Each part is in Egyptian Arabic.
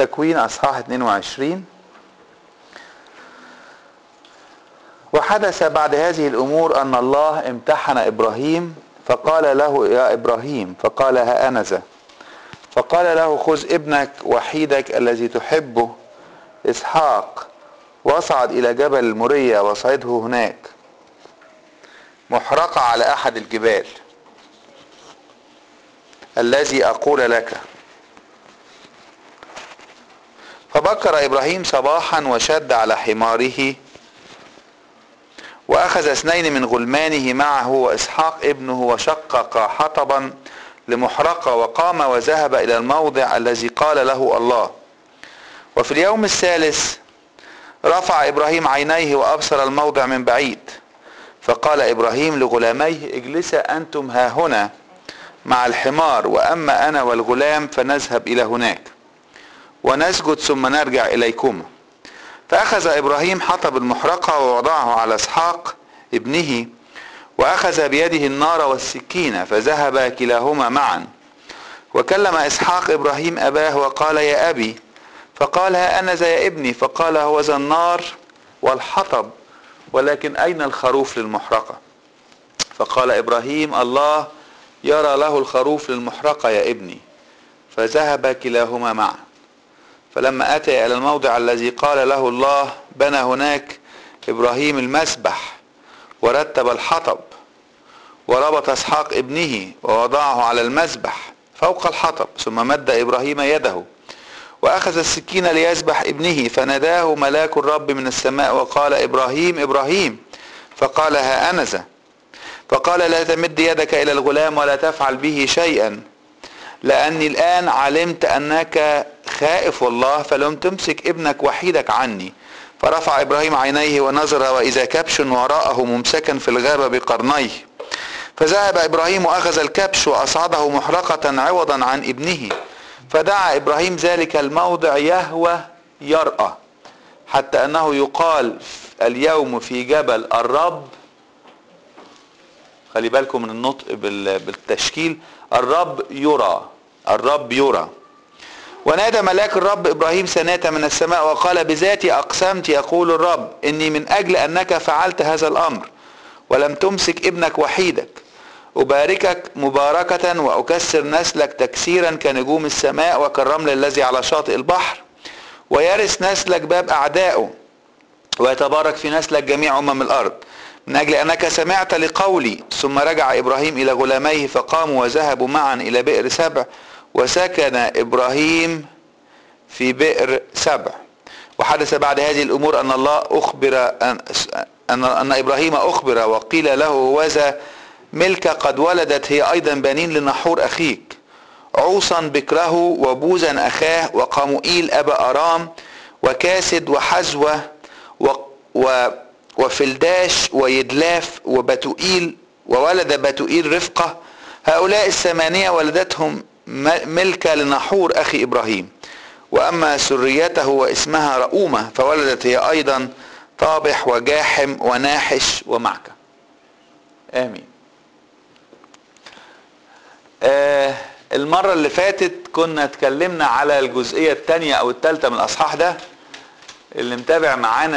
تكوين اصحاح 22 وحدث بعد هذه الامور ان الله امتحن ابراهيم فقال له يا ابراهيم فقال ها انا ذا فقال له خذ ابنك وحيدك الذي تحبه اسحاق واصعد الى جبل المورية واصعده هناك محرقة على احد الجبال الذي اقول لك فبكر ابراهيم صباحا وشد على حماره واخذ اثنين من غلمانه معه واسحاق ابنه وشقق حطبا لمحرقة وقام وذهب الى الموضع الذي قال له الله وفي اليوم الثالث رفع ابراهيم عينيه وابصر الموضع من بعيد فقال ابراهيم لغلاميه اجلسا انتم ها هنا مع الحمار واما انا والغلام فنذهب الى هناك ونسجد ثم نرجع اليكما فاخذ ابراهيم حطب المحرقه ووضعه على اسحاق ابنه واخذ بيده النار والسكين فذهبا كلاهما معا وكلم اسحاق ابراهيم اباه وقال يا ابي فقال ها انا ذا يا ابني فقال هو ذا النار والحطب ولكن اين الخروف للمحرقه فقال ابراهيم الله يرى له الخروف للمحرقه يا ابني فذهب كلاهما معا فلما اتى الى الموضع الذي قال له الله بنى هناك ابراهيم المسبح ورتب الحطب وربط اسحاق ابنه ووضعه على المسبح فوق الحطب ثم مد ابراهيم يده واخذ السكين ليذبح ابنه فناداه ملاك الرب من السماء وقال ابراهيم ابراهيم فقال ها انا ذا فقال لا تمد يدك الى الغلام ولا تفعل به شيئا لاني الان علمت انك خائف الله فلم تمسك ابنك وحيدك عني فرفع ابراهيم عينيه ونظر واذا كبش وراءه ممسكا في الغابه بقرنيه فذهب ابراهيم واخذ الكبش واصعده محرقه عوضا عن ابنه فدعا ابراهيم ذلك الموضع يهوى يرأى حتى انه يقال اليوم في جبل الرب خلي بالكم من النطق بالتشكيل الرب يرى الرب يرى ونادى ملاك الرب ابراهيم سنة من السماء وقال بذاتي اقسمت يقول الرب اني من اجل انك فعلت هذا الامر ولم تمسك ابنك وحيدك أباركك مباركة وأكسر نسلك تكسيرا كنجوم السماء وكالرمل الذي على شاطئ البحر ويرث نسلك باب أعدائه ويتبارك في نسلك جميع أمم الأرض من أجل أنك سمعت لقولي ثم رجع إبراهيم إلى غلاميه فقاموا وذهبوا معا إلى بئر سبع وسكن إبراهيم في بئر سبع وحدث بعد هذه الأمور أن الله أخبر أن, أن, أن إبراهيم أخبر وقيل له وذا ملكة قد ولدت هي أيضا بنين لنحور أخيك عوصا بكره وبوزا أخاه وقموئيل أبا أرام وكاسد وحزوة و و وفلداش ويدلاف وبتوئيل وولد بتوئيل رفقة هؤلاء الثمانية ولدتهم ملكة لنحور أخي إبراهيم وأما سريته واسمها رؤومة فولدت هي أيضا طابح وجاحم وناحش ومعكة آمين آه المرة اللي فاتت كنا اتكلمنا على الجزئية الثانية أو الثالثة من الأصحاح ده اللي متابع معانا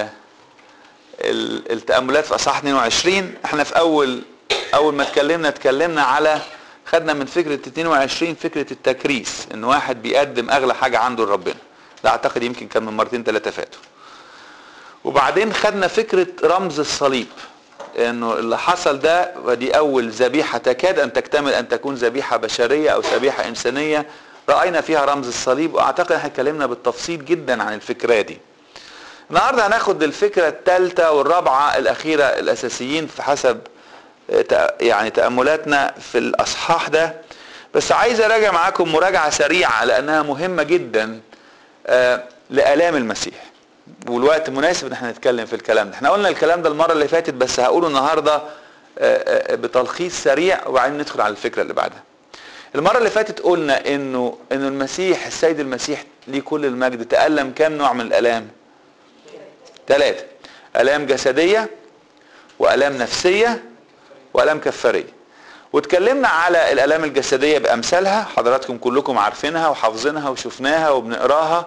التأملات في أصحاح 22 احنا في أول أول ما اتكلمنا اتكلمنا على خدنا من فكرة 22 فكرة التكريس إن واحد بيقدم أغلى حاجة عنده لربنا ده أعتقد يمكن كان من مرتين ثلاثة فاتوا وبعدين خدنا فكرة رمز الصليب انه اللي حصل ده ودي اول ذبيحه تكاد ان تكتمل ان تكون ذبيحه بشريه او ذبيحه انسانيه راينا فيها رمز الصليب واعتقد احنا اتكلمنا بالتفصيل جدا عن الفكره دي النهارده هناخد الفكره الثالثه والرابعه الاخيره الاساسيين في حسب يعني تاملاتنا في الاصحاح ده بس عايز اراجع معاكم مراجعه سريعه لانها مهمه جدا لالام المسيح والوقت مناسب ان احنا نتكلم في الكلام ده احنا قلنا الكلام ده المره اللي فاتت بس هقوله النهارده بتلخيص سريع وبعدين ندخل على الفكره اللي بعدها المره اللي فاتت قلنا انه انه المسيح السيد المسيح ليه كل المجد تالم كام نوع من الالام ثلاثه الام جسديه والام نفسيه والام كفاريه واتكلمنا على الالام الجسديه بامثالها حضراتكم كلكم عارفينها وحافظينها وشفناها وبنقراها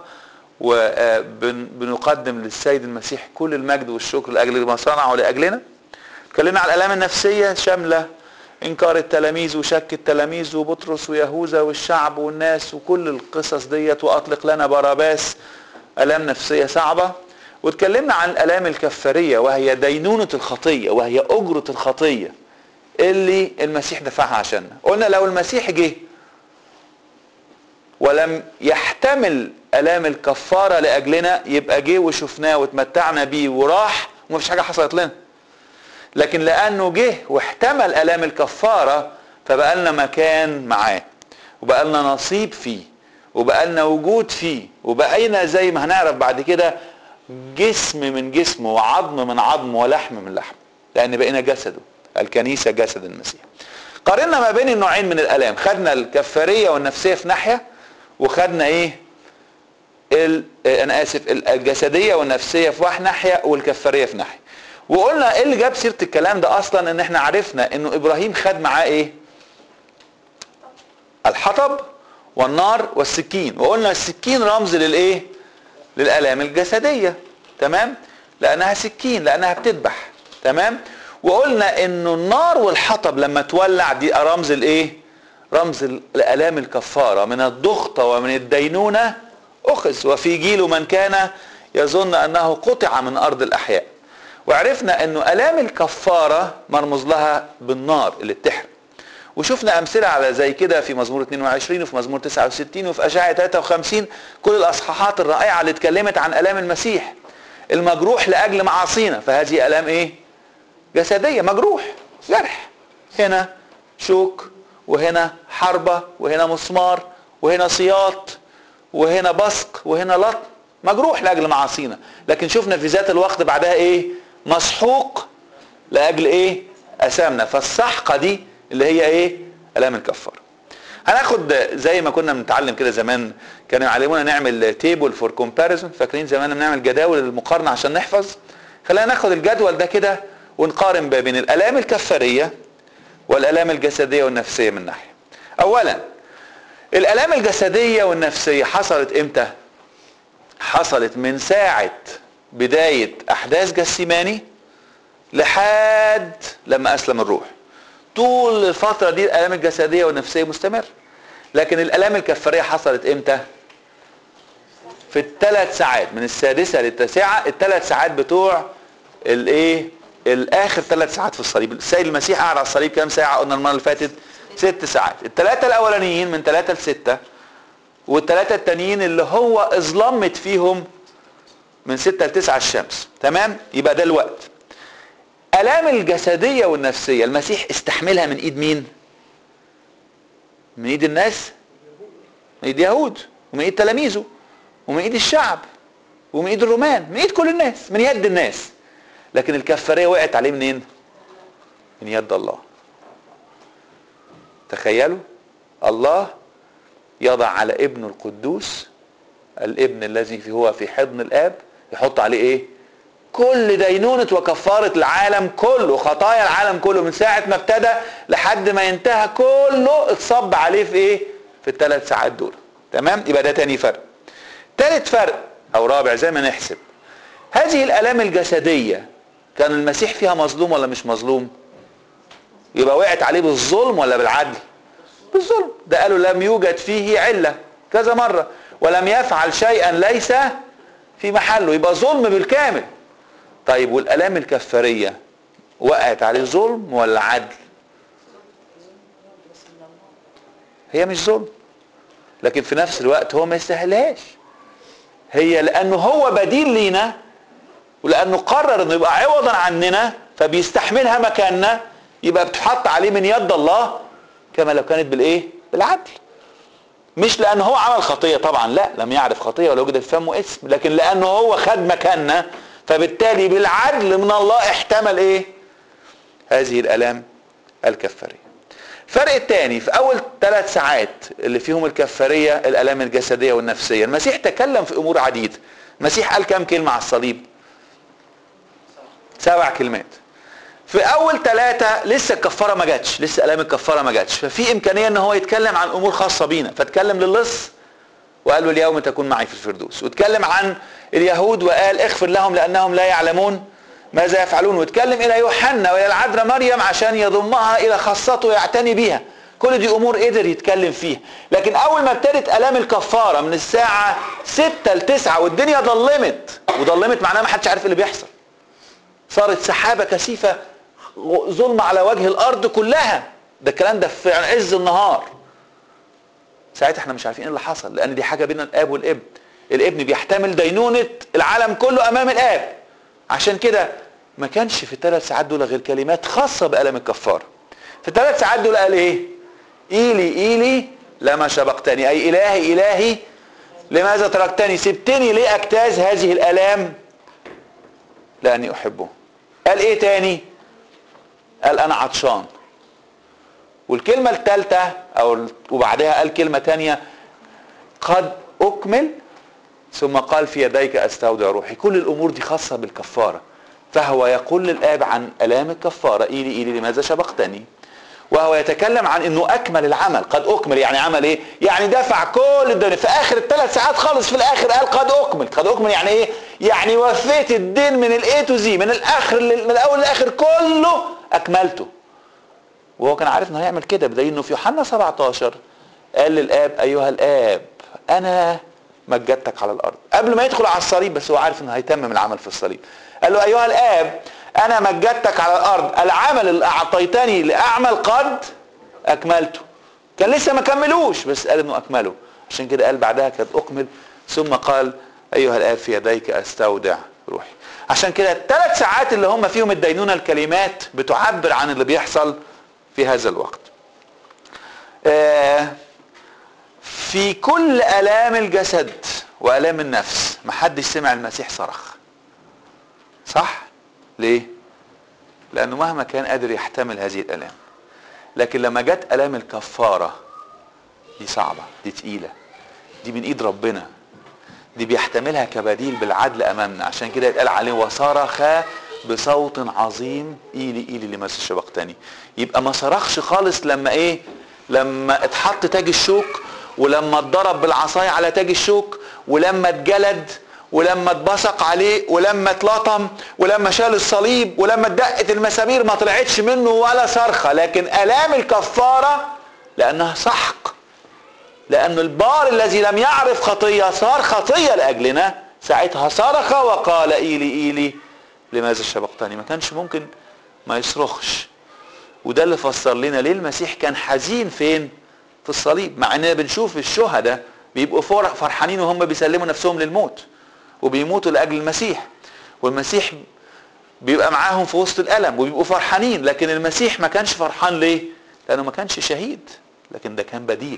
وبنقدم للسيد المسيح كل المجد والشكر لاجل ما صنعه لاجلنا اتكلمنا على الالام النفسيه شامله انكار التلاميذ وشك التلاميذ وبطرس ويهوذا والشعب والناس وكل القصص ديت واطلق لنا باراباس الام نفسيه صعبه واتكلمنا عن الالام الكفاريه وهي دينونه الخطيه وهي اجره الخطيه اللي المسيح دفعها عشاننا قلنا لو المسيح جه ولم يحتمل الام الكفاره لاجلنا يبقى جه وشفناه واتمتعنا بيه وراح ومفيش حاجه حصلت لنا لكن لانه جه واحتمل الام الكفاره فبقى لنا مكان معاه وبقى لنا نصيب فيه وبقى لنا وجود فيه وبقينا زي ما هنعرف بعد كده جسم من جسمه وعظم من عظمه ولحم من لحم لان بقينا جسده الكنيسه جسد المسيح قارنا ما بين النوعين من الالام خدنا الكفاريه والنفسيه في ناحيه وخدنا ايه ال... انا اسف الجسديه والنفسيه في واحد ناحيه والكفاريه في ناحيه وقلنا ايه اللي جاب سيره الكلام ده اصلا ان احنا عرفنا انه ابراهيم خد معاه ايه الحطب والنار والسكين وقلنا السكين رمز للايه للالام الجسديه تمام لانها سكين لانها بتذبح تمام وقلنا انه النار والحطب لما تولع دي رمز الايه رمز الالام الكفاره من الضغطه ومن الدينونه اخذ وفي جيل من كان يظن انه قطع من ارض الاحياء وعرفنا انه الام الكفاره مرموز لها بالنار اللي بتحرق وشفنا امثله على زي كده في مزمور 22 وفي مزمور 69 وفي اشعياء 53 كل الاصحاحات الرائعه اللي اتكلمت عن الام المسيح المجروح لاجل معاصينا فهذه الام ايه جسديه مجروح جرح هنا شوك وهنا حربه وهنا مسمار وهنا سياط وهنا بصق وهنا لط مجروح لاجل معاصينا لكن شفنا في ذات الوقت بعدها ايه مسحوق لاجل ايه اثامنا فالسحقه دي اللي هي ايه الام الكفاره هناخد زي ما كنا بنتعلم كده زمان كانوا يعلمونا نعمل تيبل فور كومباريزون فاكرين زمان بنعمل جداول للمقارنه عشان نحفظ خلينا ناخد الجدول ده كده ونقارن بين الالام الكفاريه والالام الجسديه والنفسيه من ناحيه اولا الالام الجسديه والنفسيه حصلت امتى حصلت من ساعه بدايه احداث جسيماني لحد لما اسلم الروح طول الفتره دي الالام الجسديه والنفسيه مستمر لكن الالام الكفاريه حصلت امتى في الثلاث ساعات من السادسه للتاسعه الثلاث ساعات بتوع الايه الاخر ثلاث ساعات في الصليب السيد المسيح قعد على الصليب كام ساعه قلنا المره اللي فاتت ست ساعات الثلاثه الاولانيين من ثلاثه لسته والثلاثه التانيين اللي هو اظلمت فيهم من ستة لتسعة الشمس تمام يبقى ده الوقت الام الجسديه والنفسيه المسيح استحملها من ايد مين من ايد الناس من ايد يهود ومن ايد تلاميذه ومن ايد الشعب ومن ايد الرومان من ايد كل الناس من يد الناس لكن الكفاريه وقعت عليه منين من يد الله تخيلوا الله يضع على ابنه القدوس الابن الذي هو في حضن الاب يحط عليه ايه كل دينونة وكفارة العالم كله خطايا العالم كله من ساعة ما ابتدى لحد ما ينتهى كله اتصب عليه في ايه في الثلاث ساعات دول تمام يبقى ده تاني فرق تالت فرق او رابع زي ما نحسب هذه الالام الجسدية كان المسيح فيها مظلوم ولا مش مظلوم يبقى وقعت عليه بالظلم ولا بالعدل بالظلم ده قالوا لم يوجد فيه علة كذا مرة ولم يفعل شيئا ليس في محله يبقى ظلم بالكامل طيب والالام الكفاريه وقعت عليه ظلم ولا عدل هي مش ظلم لكن في نفس الوقت هو ما يستاهلهاش هي لانه هو بديل لينا ولانه قرر انه يبقى عوضا عننا فبيستحملها مكاننا يبقى بتحط عليه من يد الله كما لو كانت بالايه بالعدل مش لانه هو عمل خطيه طبعا لا لم يعرف خطيه ولا وجد في فمه اسم لكن لانه هو خد مكاننا فبالتالي بالعدل من الله احتمل ايه هذه الالام الكفاريه الفرق الثاني في اول ثلاث ساعات اللي فيهم الكفاريه الالام الجسديه والنفسيه المسيح تكلم في امور عديده المسيح قال كام كلمه على الصليب سبع كلمات في اول ثلاثة لسه الكفارة ما جاتش لسه الام الكفارة ما جاتش ففي امكانية ان هو يتكلم عن امور خاصة بينا فاتكلم للص وقال له اليوم تكون معي في الفردوس واتكلم عن اليهود وقال اغفر لهم لانهم لا يعلمون ماذا يفعلون واتكلم الى يوحنا والى العذراء مريم عشان يضمها الى خاصته ويعتني بيها كل دي امور قدر يتكلم فيها لكن اول ما ابتدت الام الكفاره من الساعه 6 ل 9 والدنيا ضلمت وضلمت معناها ما حدش عارف إيه اللي بيحصل صارت سحابه كثيفه ظلمه على وجه الارض كلها ده الكلام ده في عز النهار ساعتها احنا مش عارفين ايه اللي حصل لان دي حاجه بين الاب والابن الابن بيحتمل دينونه العالم كله امام الاب عشان كده ما كانش في الثلاث ساعات دول غير كلمات خاصه بالم الكفاره في الثلاث ساعات دول قال ايه ايلي ايلي لما سبقتني اي الهي الهي لماذا تركتني سبتني ليه اجتاز هذه الالام لاني احبه قال ايه تاني قال انا عطشان والكلمة الثالثة او وبعدها قال كلمة تانية قد اكمل ثم قال في يديك استودع روحي كل الامور دي خاصة بالكفارة فهو يقول للاب عن الام الكفارة ايلي ايلي لماذا سبقتني وهو يتكلم عن انه اكمل العمل قد اكمل يعني عمل ايه يعني دفع كل الدنيا في اخر الثلاث ساعات خالص في الاخر قال قد اكمل قد اكمل يعني ايه يعني وفيت الدين من الاي تو زي من الاخر من الاول للاخر كله اكملته وهو كان عارف انه هيعمل كده بدليل انه في يوحنا 17 قال للاب ايها الاب انا مجدتك على الارض قبل ما يدخل على الصليب بس هو عارف انه هيتمم العمل في الصليب قال له ايها الاب انا مجدتك على الارض العمل اللي اعطيتني لاعمل قد اكملته كان لسه ما كملوش بس قال انه اكمله عشان كده قال بعدها قد اكمل ثم قال ايها الاب في يديك استودع روحي عشان كده الثلاث ساعات اللي هم فيهم الدينونة الكلمات بتعبر عن اللي بيحصل في هذا الوقت آه في كل الام الجسد والام النفس محدش سمع المسيح صرخ صح ليه لانه مهما كان قادر يحتمل هذه الالام لكن لما جت الام الكفاره دي صعبه دي تقيله دي من ايد ربنا دي بيحتملها كبديل بالعدل امامنا عشان كده يتقال عليه وصرخ بصوت عظيم ايلي ايلي لما سبقتني يبقى ما صرخش خالص لما ايه لما اتحط تاج الشوك ولما اتضرب بالعصايه على تاج الشوك ولما اتجلد ولما اتبصق عليه ولما اتلطم ولما شال الصليب ولما اتدقت المسامير ما طلعتش منه ولا صرخه لكن الام الكفاره لانها سحق لأن البار الذي لم يعرف خطية صار خطية لأجلنا ساعتها صرخ وقال إيلي إيلي لماذا شبقتني ما كانش ممكن ما يصرخش وده اللي فسر لنا ليه المسيح كان حزين فين في الصليب مع اننا بنشوف الشهداء بيبقوا فرحانين وهم بيسلموا نفسهم للموت وبيموتوا لاجل المسيح والمسيح بيبقى معاهم في وسط الالم وبيبقوا فرحانين لكن المسيح ما كانش فرحان ليه لانه ما كانش شهيد لكن ده كان بديل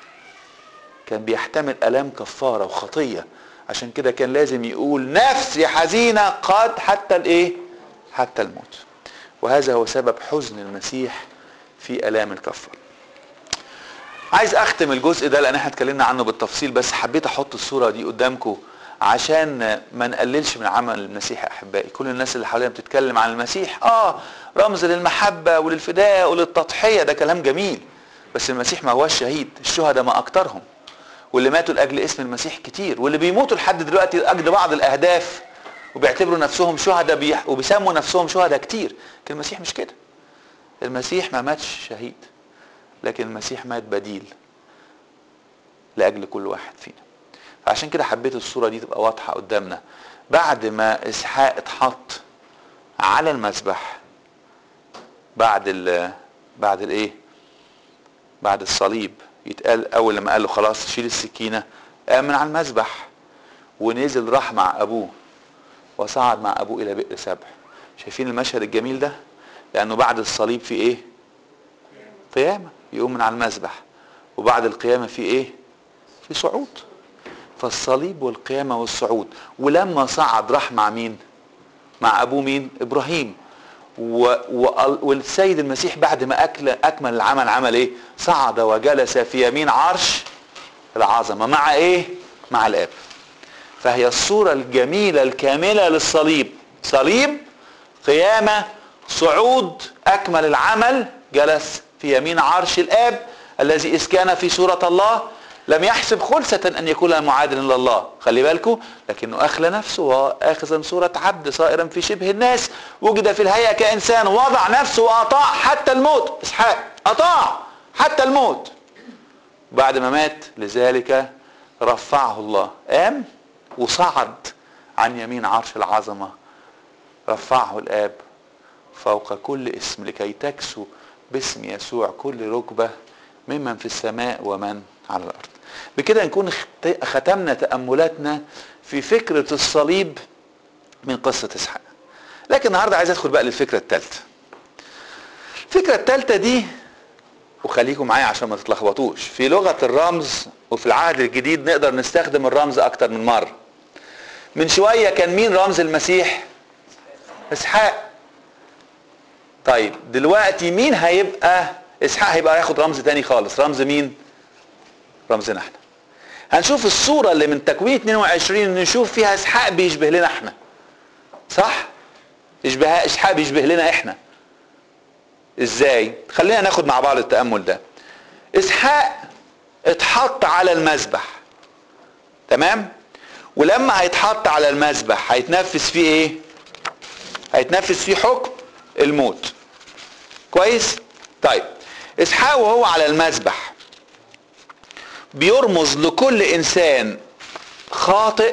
كان بيحتمل الام كفاره وخطيه عشان كده كان لازم يقول نفسي حزينه قد حتى الايه حتى الموت وهذا هو سبب حزن المسيح في الام الكفاره عايز اختم الجزء ده لان احنا اتكلمنا عنه بالتفصيل بس حبيت احط الصوره دي قدامكم عشان ما نقللش من عمل المسيح يا احبائي كل الناس اللي حوالينا بتتكلم عن المسيح اه رمز للمحبه وللفداء وللتضحيه ده كلام جميل بس المسيح ما هوش شهيد الشهداء ما اكترهم واللي ماتوا لاجل اسم المسيح كتير واللي بيموتوا لحد دلوقتي لاجل بعض الاهداف وبيعتبروا نفسهم شهداء بيح... وبيسموا نفسهم شهداء كتير لكن المسيح مش كده المسيح ما ماتش شهيد لكن المسيح مات بديل لاجل كل واحد فينا فعشان كده حبيت الصوره دي تبقى واضحه قدامنا بعد ما اسحاق اتحط على المذبح بعد ال بعد الايه بعد الصليب يتقال اول لما قال له خلاص شيل السكينه قام من على المذبح ونزل راح مع ابوه وصعد مع ابوه الى بئر سبع شايفين المشهد الجميل ده لانه بعد الصليب في ايه قيامه يقوم من على المذبح وبعد القيامه في ايه في صعود فالصليب والقيامه والصعود ولما صعد راح مع مين مع ابوه مين ابراهيم و... و... والسيد المسيح بعد ما أكل أكمل العمل عمل إيه؟ صعد وجلس في يمين عرش العظمة مع إيه؟ مع الآب. فهي الصورة الجميلة الكاملة للصليب. صليب قيامة صعود اكمل العمل جلس في يمين عرش الاب الذي اذ كان في صورة الله لم يحسب خلسة ان يكون معادلا لله خلي بالكم لكنه اخلى نفسه واخذا صورة عبد صائرا في شبه الناس وجد في الهيئة كانسان وضع نفسه واطاع حتى الموت اسحاق اطاع حتى الموت بعد ما مات لذلك رفعه الله قام وصعد عن يمين عرش العظمة رفعه الآب فوق كل اسم لكي تكسو باسم يسوع كل ركبة ممن في السماء ومن على الأرض بكده نكون ختمنا تأملاتنا في فكرة الصليب من قصة إسحاق لكن النهاردة عايز أدخل بقى للفكرة الثالثة الفكرة الثالثة دي وخليكم معايا عشان ما تتلخبطوش في لغة الرمز وفي العهد الجديد نقدر نستخدم الرمز أكتر من مرة من شوية كان مين رمز المسيح اسحاق طيب دلوقتي مين هيبقى اسحاق هيبقى ياخد رمز تاني خالص رمز مين رمزنا احنا هنشوف الصورة اللي من تكوين 22 نشوف فيها اسحاق بيشبه لنا احنا صح يشبه اسحاق بيشبه لنا احنا ازاي خلينا ناخد مع بعض التأمل ده اسحاق اتحط على المذبح تمام ولما هيتحط على المذبح هيتنفذ فيه ايه هيتنفذ فيه حكم الموت كويس طيب اسحاق وهو على المذبح بيرمز لكل انسان خاطئ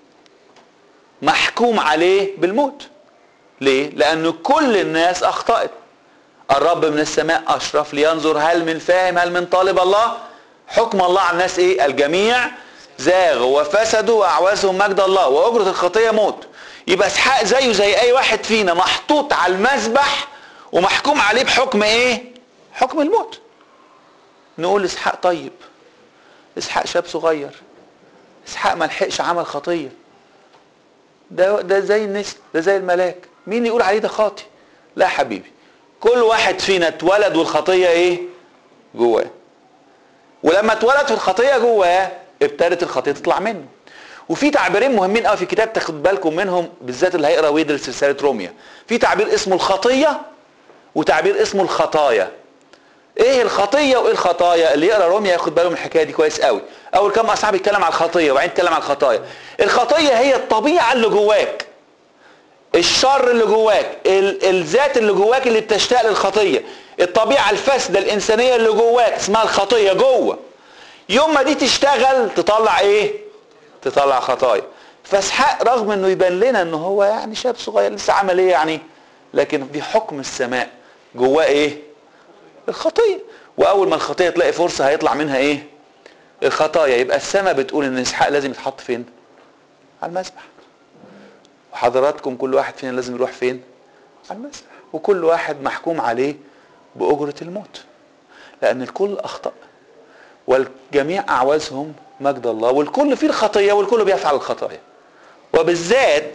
محكوم عليه بالموت ليه لان كل الناس اخطأت الرب من السماء اشرف لينظر هل من فاهم هل من طالب الله حكم الله على الناس ايه الجميع زاغوا وفسدوا واعوزهم مجد الله واجرة الخطية موت يبقى اسحاق زيه زي اي واحد فينا محطوط على المذبح ومحكوم عليه بحكم ايه حكم الموت نقول اسحاق طيب اسحاق شاب صغير اسحاق ما لحقش عمل خطيه ده ده زي النسل ده زي الملاك مين يقول عليه ده خاطي لا حبيبي كل واحد فينا اتولد والخطيه ايه جواه ولما اتولد في الخطيه جواه ابتدت الخطيه تطلع منه وفي تعبيرين مهمين قوي في الكتاب تاخد بالكم منهم بالذات اللي هيقرا ويدرس رساله روميا في تعبير اسمه الخطيه وتعبير اسمه الخطايا ايه الخطيه وايه الخطايا اللي يقرا روميا ياخد باله من الحكايه دي كويس قوي اول كام اصحاب يتكلم على الخطيه وبعدين يتكلم على الخطايا الخطيه هي الطبيعه اللي جواك الشر اللي جواك ال- الذات اللي جواك اللي بتشتاق للخطيه الطبيعه الفاسده الانسانيه اللي جواك اسمها الخطيه جوه يوم ما دي تشتغل تطلع ايه تطلع خطايا فاسحاق رغم انه يبان لنا انه هو يعني شاب صغير لسه عمل ايه يعني لكن دي حكم السماء جواه ايه الخطيه واول ما الخطيه تلاقي فرصه هيطلع منها ايه الخطايا يبقى السماء بتقول ان اسحاق لازم يتحط فين على المسبح وحضراتكم كل واحد فينا لازم يروح فين على المسبح وكل واحد محكوم عليه بأجرة الموت لأن الكل أخطأ والجميع أعوزهم مجد الله والكل فيه الخطية والكل بيفعل الخطايا وبالذات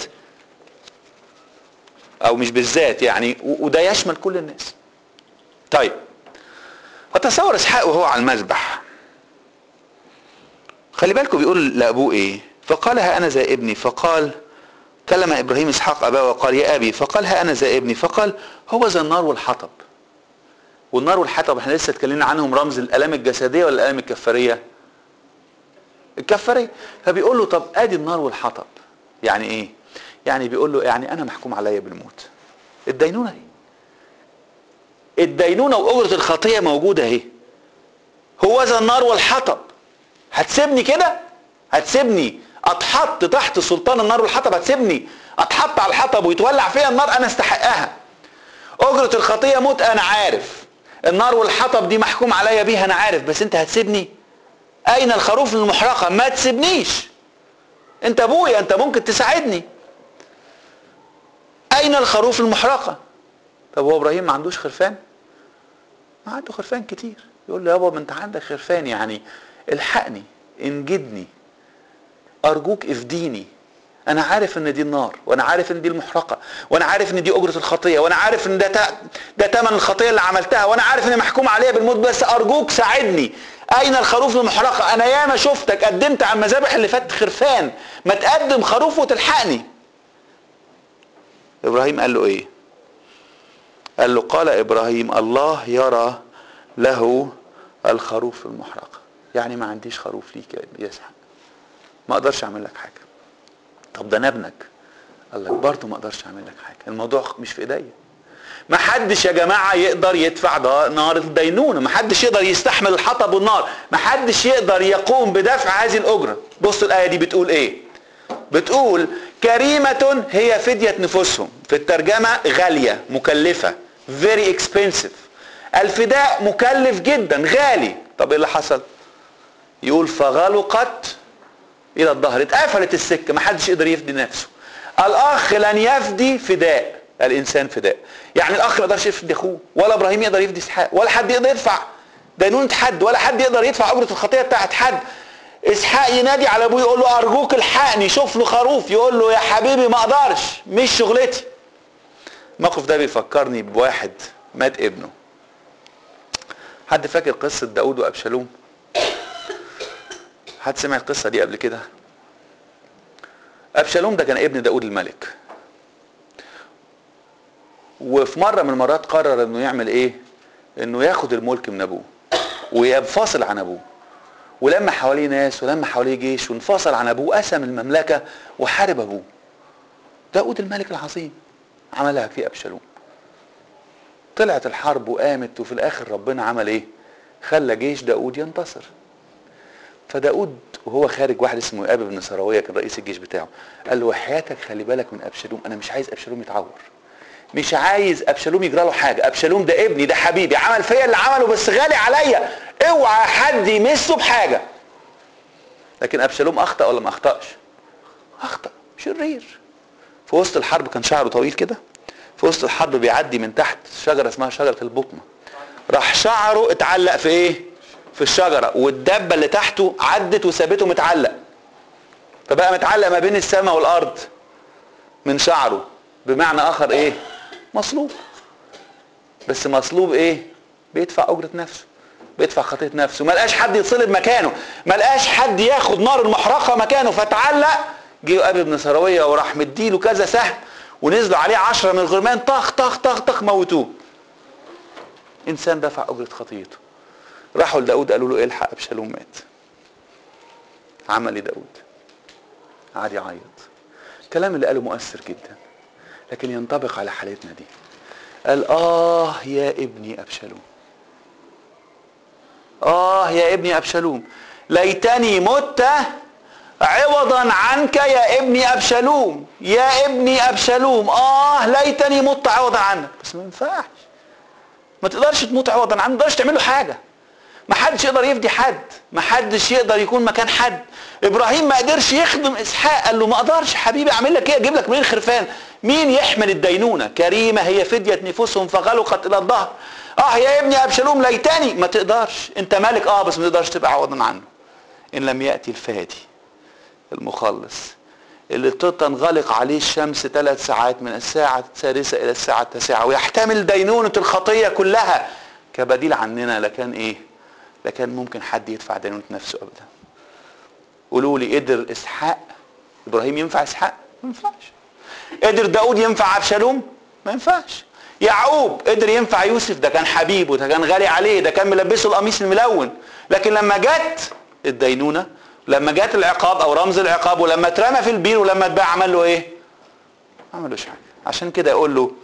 أو مش بالذات يعني و- وده يشمل كل الناس طيب وتصور اسحاق وهو على المذبح خلي بالكم بيقول لابوه ايه فقال ها انا ذا ابني فقال كلم ابراهيم اسحاق اباه وقال يا ابي فقال ها انا ذا ابني فقال هو ذا النار والحطب والنار والحطب احنا لسه اتكلمنا عنهم رمز الالام الجسديه ولا الالام الكفاريه الكفاريه فبيقول له طب ادي النار والحطب يعني ايه يعني بيقول له يعني انا محكوم عليا بالموت الدينونه اهي الدينونه واجره الخطيه موجوده اهي هو ذا النار والحطب هتسيبني كده هتسيبني اتحط تحت سلطان النار والحطب هتسيبني اتحط على الحطب ويتولع فيا النار انا استحقها اجرة الخطية موت انا عارف النار والحطب دي محكوم عليا بيها انا عارف بس انت هتسيبني اين الخروف المحرقة ما تسيبنيش انت ابويا انت ممكن تساعدني اين الخروف المحرقة طب هو ابراهيم ما عندوش خرفان ما عنده خرفان كتير يقول له يابا ما انت عندك خرفان يعني الحقني انجدني ارجوك افديني انا عارف ان دي النار وانا عارف ان دي المحرقه وانا عارف ان دي اجره الخطيه وانا عارف ان ده تا- ده ثمن الخطيه اللي عملتها وانا عارف ان محكوم عليها بالموت بس ارجوك ساعدني اين الخروف المحرقه انا ياما شفتك قدمت على المذابح اللي فاتت خرفان ما تقدم خروف وتلحقني ابراهيم قال له ايه قال له قال ابراهيم الله يرى له الخروف المحرقة يعني ما عنديش خروف ليك يا اسحاق ما اقدرش اعمل لك حاجة طب ده انا ابنك قال لك برضه ما اقدرش اعمل لك حاجة الموضوع مش في ايديا ما حدش يا جماعة يقدر يدفع نار الدينونة ما حدش يقدر يستحمل الحطب والنار ما حدش يقدر يقوم بدفع هذه الأجرة بصوا الآية دي بتقول إيه بتقول كريمة هي فدية نفوسهم في الترجمة غالية مكلفة very expensive الفداء مكلف جدا غالي طب ايه اللي حصل يقول فغلقت الى الظهر اتقفلت السكه ما حدش يقدر يفدي نفسه الاخ لن يفدي فداء الانسان فداء يعني الاخ ما يقدرش يفدي اخوه ولا ابراهيم يقدر يفدي اسحاق ولا حد يقدر يدفع دينونة حد ولا حد يقدر يدفع اجره الخطيه بتاعت حد اسحاق ينادي على ابوه يقول له ارجوك الحقني شوف له خروف يقول له يا حبيبي ما اقدرش مش شغلتي الموقف ده بيفكرني بواحد مات ابنه حد فاكر قصة داود وأبشالوم حد سمع القصة دي قبل كده أبشالوم ده كان ابن داود الملك وفي مرة من المرات قرر انه يعمل ايه انه ياخد الملك من ابوه وينفصل عن ابوه ولما حواليه ناس ولما حواليه جيش وانفصل عن ابوه قسم المملكة وحارب ابوه داود الملك العظيم عملها في ابشالوم طلعت الحرب وقامت وفي الاخر ربنا عمل ايه خلى جيش داود ينتصر فداود وهو خارج واحد اسمه ابي بن سراويه كان رئيس الجيش بتاعه قال له حياتك خلي بالك من ابشالوم انا مش عايز ابشالوم يتعور مش عايز ابشالوم يجرى له حاجه ابشالوم ده ابني ده حبيبي عمل فيا اللي عمله بس غالي عليا اوعى حد يمسه بحاجه لكن ابشالوم اخطا ولا ما اخطاش اخطا شرير في وسط الحرب كان شعره طويل كده في وسط الحرب بيعدي من تحت شجره اسمها شجره البطمه راح شعره اتعلق في ايه في الشجره والدبه اللي تحته عدت وسابته متعلق فبقى متعلق ما بين السماء والارض من شعره بمعنى اخر ايه مصلوب بس مصلوب ايه بيدفع اجره نفسه بيدفع خطيه نفسه ما لقاش حد يتصلب مكانه ما لقاش حد ياخد نار المحرقه مكانه فتعلق جه ابي بن سراويه وراح مديله كذا سهم ونزلوا عليه عشرة من الغرمان طخ طخ طخ طخ موتوه انسان دفع اجره خطيته راحوا لداود قالوا له الحق ابشالوم مات عمل ايه داود قعد يعيط الكلام اللي قاله مؤثر جدا لكن ينطبق على حالتنا دي قال اه يا ابني ابشالوم اه يا ابني ابشالوم ليتني مت عوضا عنك يا ابني ابشالوم يا ابني ابشالوم اه ليتني مت عوضا عنك بس ما ينفعش ما تقدرش تموت عوضا عنه ما تقدرش تعمل له حاجه ما حدش يقدر يفدي حد ما حدش يقدر يكون مكان حد ابراهيم ما قدرش يخدم اسحاق قال له ما اقدرش حبيبي اعمل لك ايه اجيب لك منين خرفان مين يحمل الدينونه كريمه هي فديه نفوسهم فغلقت الى الظهر اه يا ابني ابشالوم ليتني ما تقدرش انت مالك اه بس ما تقدرش تبقى عوضا عنه ان لم ياتي الفادي المخلص اللي تنغلق عليه الشمس ثلاث ساعات من الساعة السادسة إلى الساعة التاسعة ويحتمل دينونة الخطية كلها كبديل عننا لكان إيه؟ لكان ممكن حد يدفع دينونة نفسه أبدا قولوا لي قدر إسحاق إبراهيم ينفع إسحاق؟ ما ينفعش قدر داود ينفع أبشالوم؟ ما ينفعش يعقوب قدر ينفع يوسف ده كان حبيبه ده كان غالي عليه ده كان ملبسه القميص الملون لكن لما جت الدينونه لما جت العقاب او رمز العقاب ولما اترمى في البير ولما اتباع عمل له ايه؟ ما عملوش حاجه عشان كده يقول له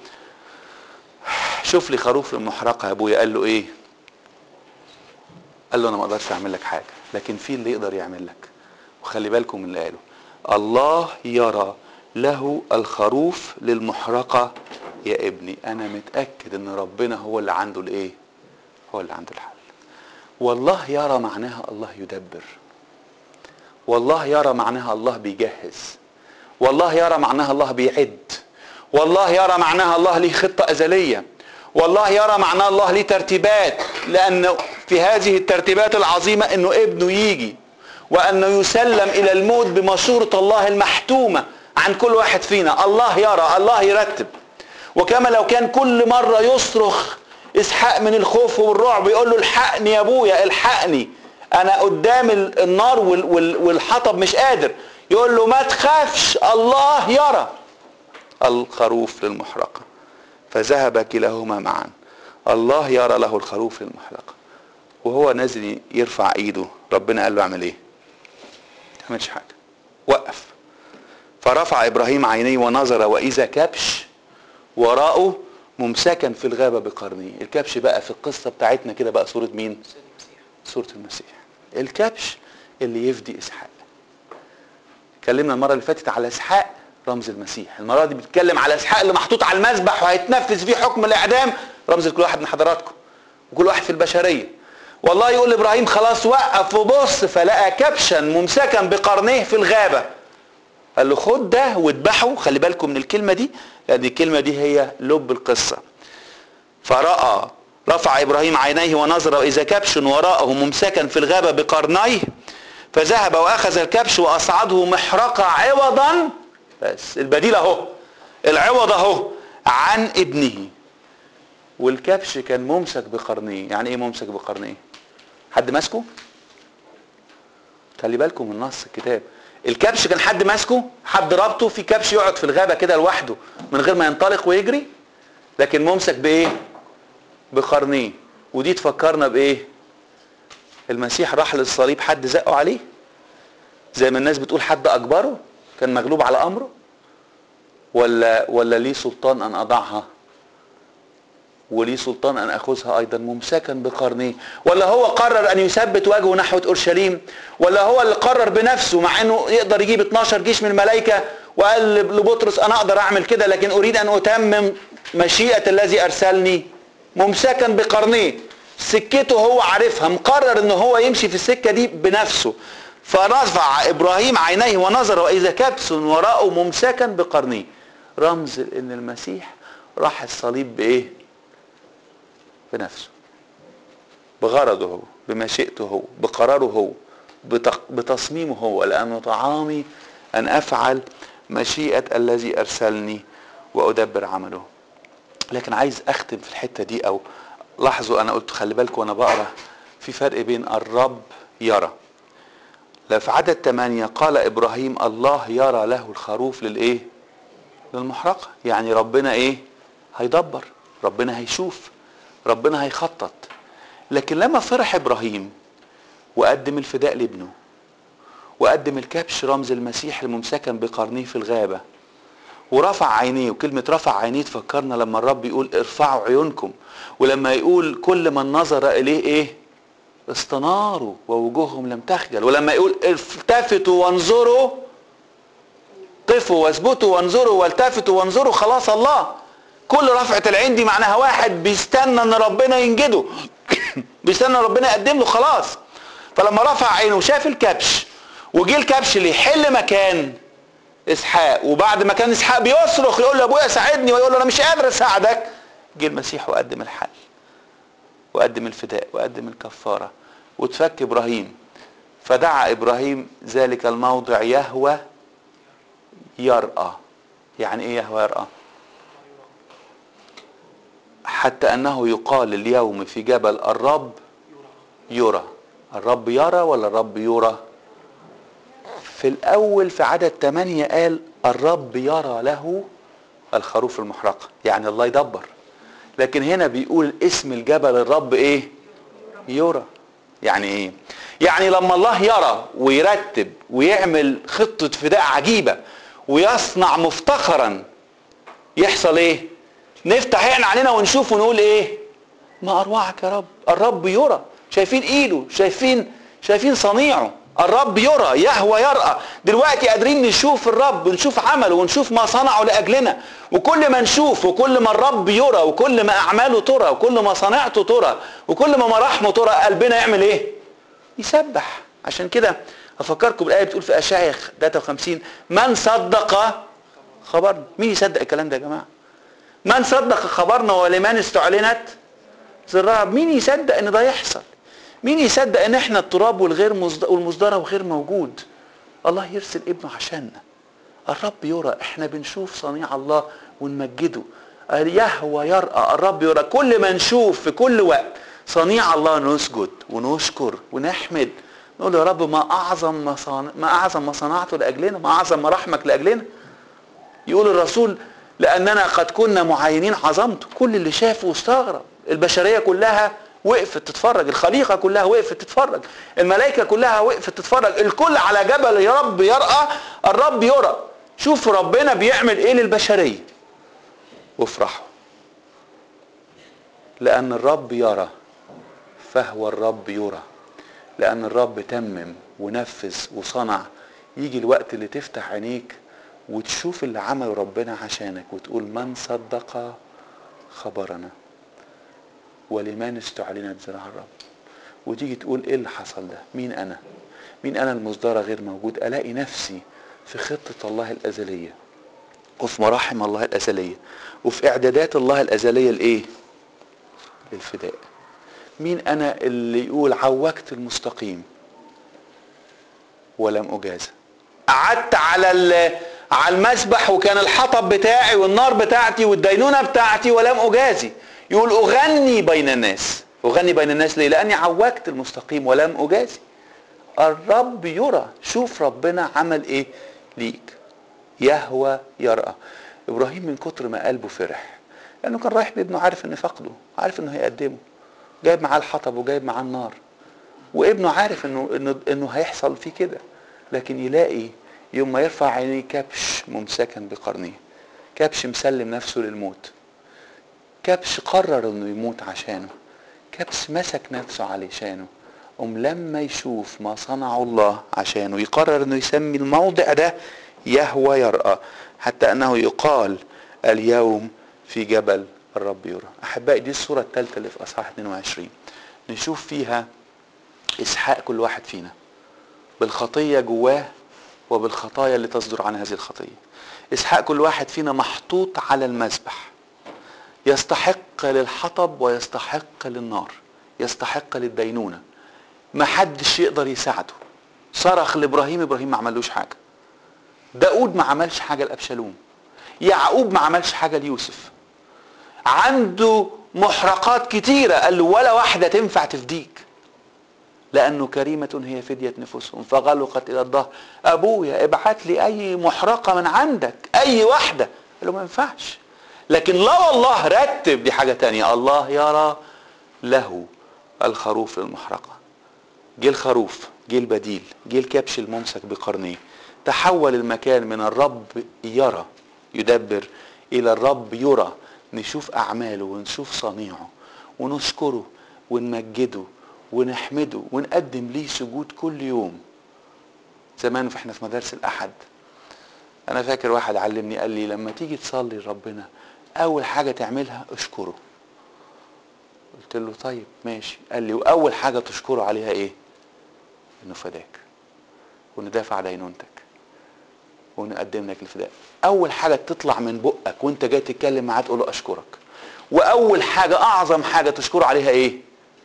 شوف لي خروف المحرقه يا ابويا قال له ايه؟ قال له انا ما اقدرش اعمل لك حاجه لكن في اللي يقدر يعمل لك وخلي بالكم من اللي قاله الله يرى له الخروف للمحرقه يا ابني انا متاكد ان ربنا هو اللي عنده الايه؟ هو اللي عنده الحل والله يرى معناها الله يدبر والله يرى معناها الله بيجهز والله يرى معناها الله بيعد والله يرى معناها الله ليه خطة أزلية والله يرى معناها الله ليه ترتيبات لأن في هذه الترتيبات العظيمة أنه ابنه يجي وأنه يسلم إلى الموت بمشورة الله المحتومة عن كل واحد فينا الله يرى الله يرتب وكما لو كان كل مرة يصرخ إسحاق من الخوف والرعب يقول له الحقني يا أبويا الحقني انا قدام النار والحطب مش قادر يقول له ما تخافش الله يرى الخروف للمحرقة فذهب كلاهما معا الله يرى له الخروف المحرقة وهو نازل يرفع ايده ربنا قال له اعمل ايه ما عملش حاجة وقف فرفع ابراهيم عينيه ونظر واذا كبش وراءه ممسكا في الغابة بقرنيه الكبش بقى في القصة بتاعتنا كده بقى صورة مين صورة المسيح الكبش اللي يفدي اسحاق اتكلمنا المرة اللي فاتت على اسحاق رمز المسيح المرة دي بتتكلم على اسحاق اللي محطوط على المذبح وهيتنفذ فيه حكم الاعدام رمز لكل واحد من حضراتكم وكل واحد في البشرية والله يقول لابراهيم خلاص وقف وبص فلقى كبشا ممسكا بقرنيه في الغابة قال له خد ده واذبحه خلي بالكم من الكلمة دي لأن الكلمة دي هي لب القصة فرأى رفع إبراهيم عينيه ونظر وإذا كبش وراءه ممسكا في الغابة بقرنيه فذهب وأخذ الكبش وأصعده محرقة عوضا بس البديل أهو العوض أهو عن ابنه والكبش كان ممسك بقرنيه يعني ايه ممسك بقرنيه حد ماسكه خلي بالكم من نص الكتاب الكبش كان حد ماسكه حد ربطه في كبش يقعد في الغابه كده لوحده من غير ما ينطلق ويجري لكن ممسك بايه بقرنيه ودي تفكرنا بايه المسيح راح للصليب حد زقه عليه زي ما الناس بتقول حد اجبره كان مغلوب على امره ولا ولا ليه سلطان ان اضعها وليه سلطان ان اخذها ايضا ممسكا بقرنيه ولا هو قرر ان يثبت وجهه نحو اورشليم ولا هو اللي قرر بنفسه مع انه يقدر يجيب 12 جيش من الملائكه وقال لبطرس انا اقدر اعمل كده لكن اريد ان اتمم مشيئه الذي ارسلني ممسكا بقرنيه سكته هو عارفها مقرر ان هو يمشي في السكه دي بنفسه فرفع ابراهيم عينيه ونظر واذا كبس وراءه ممسكا بقرنيه رمز ان المسيح راح الصليب بايه بنفسه بغرضه هو بمشيئته هو بقراره هو بتصميمه هو لأنه طعامي أن أفعل مشيئة الذي أرسلني وأدبر عمله لكن عايز أختم في الحتة دي أو لاحظوا أنا قلت خلي بالكم وأنا بقرأ في فرق بين الرب يرى لا في عدد ثمانية قال إبراهيم الله يرى له الخروف للإيه للمحرقة يعني ربنا إيه هيدبر ربنا هيشوف ربنا هيخطط لكن لما فرح ابراهيم وقدم الفداء لابنه وقدم الكبش رمز المسيح الممسكا بقرنيه في الغابه ورفع عينيه وكلمة رفع عينيه تفكرنا لما الرب يقول ارفعوا عيونكم ولما يقول كل من نظر إليه إيه استناروا ووجوههم لم تخجل ولما يقول التفتوا وانظروا قفوا واثبتوا وانظروا والتفتوا وانظروا خلاص الله كل رفعة العين دي معناها واحد بيستنى ان ربنا ينجده بيستنى ربنا يقدم له خلاص فلما رفع عينه وشاف الكبش وجي الكبش اللي يحل مكان اسحاق وبعد ما كان اسحاق بيصرخ يقول له ابويا ساعدني ويقول له انا مش قادر اساعدك جه المسيح وقدم الحل وقدم الفداء وقدم الكفاره وتفك ابراهيم فدعا ابراهيم ذلك الموضع يهوى يرأى يعني ايه يهوى يرأى حتى انه يقال اليوم في جبل الرب يرى الرب يرى ولا الرب يرى في الاول في عدد 8 قال الرب يرى له الخروف المحرقه يعني الله يدبر لكن هنا بيقول اسم الجبل الرب ايه يرى يعني ايه يعني لما الله يرى ويرتب ويعمل خطه فداء عجيبه ويصنع مفتخرا يحصل ايه نفتح احنا علينا ونشوف ونقول ايه ما اروعك يا رب الرب يرى شايفين ايده شايفين شايفين صنيعه الرب يرى يهوى يرأى دلوقتي قادرين نشوف الرب ونشوف عمله ونشوف ما صنعه لأجلنا وكل ما نشوف وكل ما الرب يرى وكل ما أعماله ترى وكل ما صنعته ترى وكل ما مراحمه ترى قلبنا يعمل ايه يسبح عشان كده أفكركم بالآية بتقول في أشعياء 53 من صدق خبرنا مين يصدق الكلام ده يا جماعة من صدق خبرنا ولمن استعلنت زراب مين يصدق ان ده يحصل مين يصدق ان احنا التراب والغير والمصدره وغير موجود الله يرسل ابنه عشاننا الرب يرى احنا بنشوف صنيع الله ونمجده يهوى يرأى الرب يرى كل ما نشوف في كل وقت صنيع الله نسجد ونشكر ونحمد نقول يا رب ما اعظم ما, صان... ما اعظم ما صنعته لاجلنا ما اعظم ما رحمك لاجلنا يقول الرسول لاننا قد كنا معاينين عظمته كل اللي شافه واستغرب البشريه كلها وقفت تتفرج الخليقه كلها وقفت تتفرج الملائكه كلها وقفت تتفرج الكل على جبل يا رب يرأى الرب يرى شوف ربنا بيعمل ايه للبشريه وافرحوا لان الرب يرى فهو الرب يرى لان الرب تمم ونفذ وصنع يجي الوقت اللي تفتح عينيك وتشوف اللي عمله ربنا عشانك وتقول من صدق خبرنا ولمن استعلنت ذراع الرب وتيجي تقول ايه اللي حصل ده مين انا مين انا المصدرة غير موجود الاقي نفسي في خطة الله الازلية وفي مراحم الله الازلية وفي اعدادات الله الازلية لايه للفداء مين انا اللي يقول عوجت المستقيم ولم اجازى قعدت على على المسبح وكان الحطب بتاعي والنار بتاعتي والدينونه بتاعتي ولم اجازي يقول اغني بين الناس اغني بين الناس ليه لاني عوجت المستقيم ولم اجازي الرب يرى شوف ربنا عمل ايه ليك يهوى يرى ابراهيم من كتر ما قلبه فرح لانه كان رايح بابنه عارف ان فقده عارف انه هيقدمه جايب معاه الحطب وجايب معاه النار وابنه عارف انه انه انه هيحصل فيه كده لكن يلاقي يوم ما يرفع عينيه كبش ممسكا بقرنيه كبش مسلم نفسه للموت كبش قرر انه يموت عشانه كبش مسك نفسه علشانه أم لما يشوف ما صنعه الله عشانه يقرر انه يسمي الموضع ده يهوى يرأى حتى انه يقال اليوم في جبل الرب يرى احبائي دي الصورة الثالثة اللي في اصحاح 22 نشوف فيها اسحاق كل واحد فينا بالخطية جواه وبالخطايا اللي تصدر عن هذه الخطية اسحاق كل واحد فينا محطوط على المذبح يستحق للحطب ويستحق للنار يستحق للدينونة ما حدش يقدر يساعده صرخ لابراهيم ابراهيم ما عملوش حاجة داود ما عملش حاجة لابشالوم يعقوب ما عملش حاجة ليوسف عنده محرقات كتيرة قال له ولا واحدة تنفع تفديك لأنه كريمة هي فدية نفوسهم فغلقت إلى الظهر أبويا ابعت لي أي محرقة من عندك أي واحدة قال له ما ينفعش لكن لا والله رتب دي حاجة تانية الله يرى له الخروف للمحرقة جه الخروف جه البديل جه الكبش الممسك بقرنيه تحول المكان من الرب يرى يدبر إلى الرب يرى نشوف أعماله ونشوف صنيعه ونشكره ونمجده ونحمده ونقدم ليه سجود كل يوم زمان احنا في مدارس الأحد أنا فاكر واحد علمني قال لي لما تيجي تصلي لربنا أول حاجة تعملها اشكره قلت له طيب ماشي قال لي وأول حاجة تشكره عليها إيه؟ إنه فداك وإنه دافع دينونتك ونقدم لك الفداء اول حاجه تطلع من بقك وانت جاي تتكلم معاه تقول له اشكرك واول حاجه اعظم حاجه تشكره عليها ايه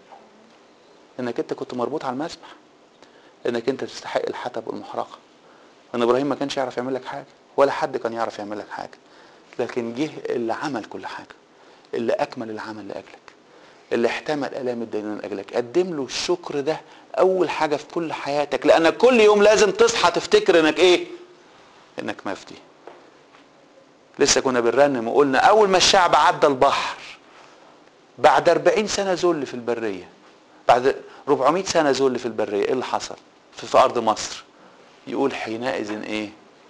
انك انت كنت مربوط على المسبح انك انت تستحق الحطب والمحرقه ان ابراهيم ما كانش يعرف يعمل لك حاجه ولا حد كان يعرف يعمل لك حاجه لكن جه اللي عمل كل حاجه اللي اكمل العمل لاجلك اللي احتمل الام الدينون لاجلك قدم له الشكر ده اول حاجه في كل حياتك لانك كل يوم لازم تصحى تفتكر انك ايه انك مفدي لسه كنا بنرنم وقلنا اول ما الشعب عدى البحر بعد 40 سنه ذل في البريه بعد 400 سنه ذل في البريه ايه اللي حصل في, في ارض مصر يقول حينئذ ايه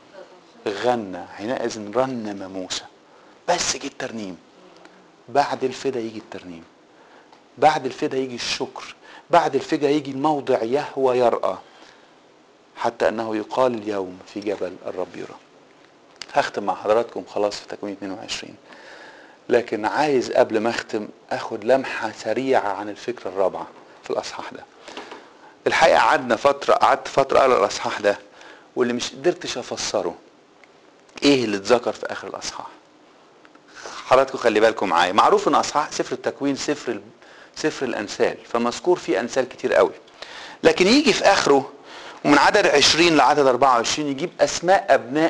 غنى حينئذ رنم موسى بس جه الترنيم بعد الفدا يجي الترنيم بعد الفدا يجي الشكر بعد الفدا يجي الموضع يهوى يرأى حتى انه يقال اليوم في جبل الرب يرى هختم مع حضراتكم خلاص في تكوين 22 لكن عايز قبل ما اختم اخد لمحة سريعة عن الفكرة الرابعة في الاصحاح ده الحقيقة قعدنا فترة قعدت فترة اقرا الاصحاح ده واللي مش قدرتش افسره ايه اللي اتذكر في اخر الاصحاح حضراتكم خلي بالكم معايا معروف ان اصحاح سفر التكوين سفر سفر الامثال فمذكور فيه امثال كتير قوي لكن يجي في اخره ومن عدد 20 لعدد 24 يجيب اسماء ابناء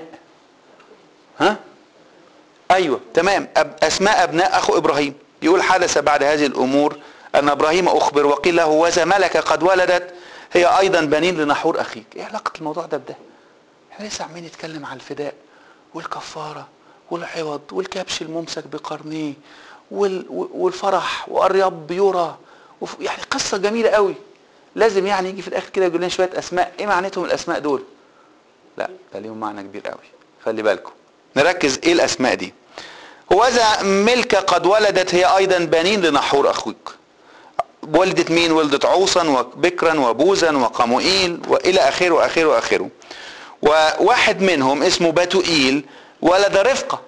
ها ايوه تمام أب اسماء ابناء اخو ابراهيم يقول حدث بعد هذه الامور ان ابراهيم اخبر وقيل له وذا ملكه قد ولدت هي ايضا بنين لنحور اخيك ايه علاقه الموضوع ده بده احنا لسه عمالين نتكلم على الفداء والكفاره والعوض والكبش الممسك بقرنيه وال- والفرح والرب يرى وف- يعني قصة جميلة قوي لازم يعني يجي في الاخر كده يقول لنا شوية اسماء ايه معناتهم الاسماء دول لا ده ليهم معنى كبير قوي خلي بالكم نركز ايه الاسماء دي وذا ملكة قد ولدت هي ايضا بنين لنحور اخوك ولدت مين ولدت عوصا وبكرا وبوزا وقموئيل والى اخره واخره واخره وواحد منهم اسمه باتوئيل ولد رفقة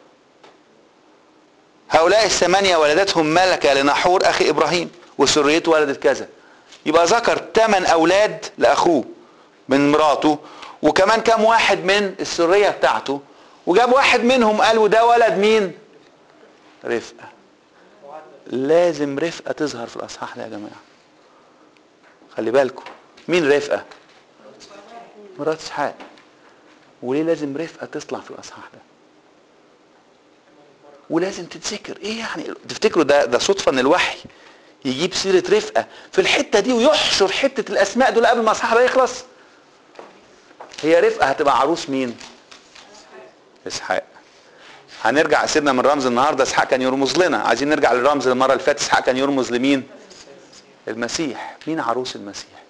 هؤلاء الثمانية ولدتهم ملكة لنحور أخي إبراهيم وسريته ولدت كذا يبقى ذكر ثمان أولاد لأخوه من مراته وكمان كم واحد من السرية بتاعته وجاب واحد منهم قال وده ولد مين رفقة لازم رفقة تظهر في الأصحاح ده يا جماعة خلي بالكم مين رفقة مرات اسحاق وليه لازم رفقة تطلع في الأصحاح ده ولازم تتذكر ايه يعني تفتكروا ده ده صدفه ان الوحي يجيب سيره رفقه في الحته دي ويحشر حته الاسماء دول قبل ما الاصحاح ده يخلص هي رفقه هتبقى عروس مين اسحاق هنرجع سيبنا من رمز النهارده اسحاق كان يرمز لنا عايزين نرجع للرمز المره اللي فاتت اسحاق كان يرمز لمين المسيح مين عروس المسيح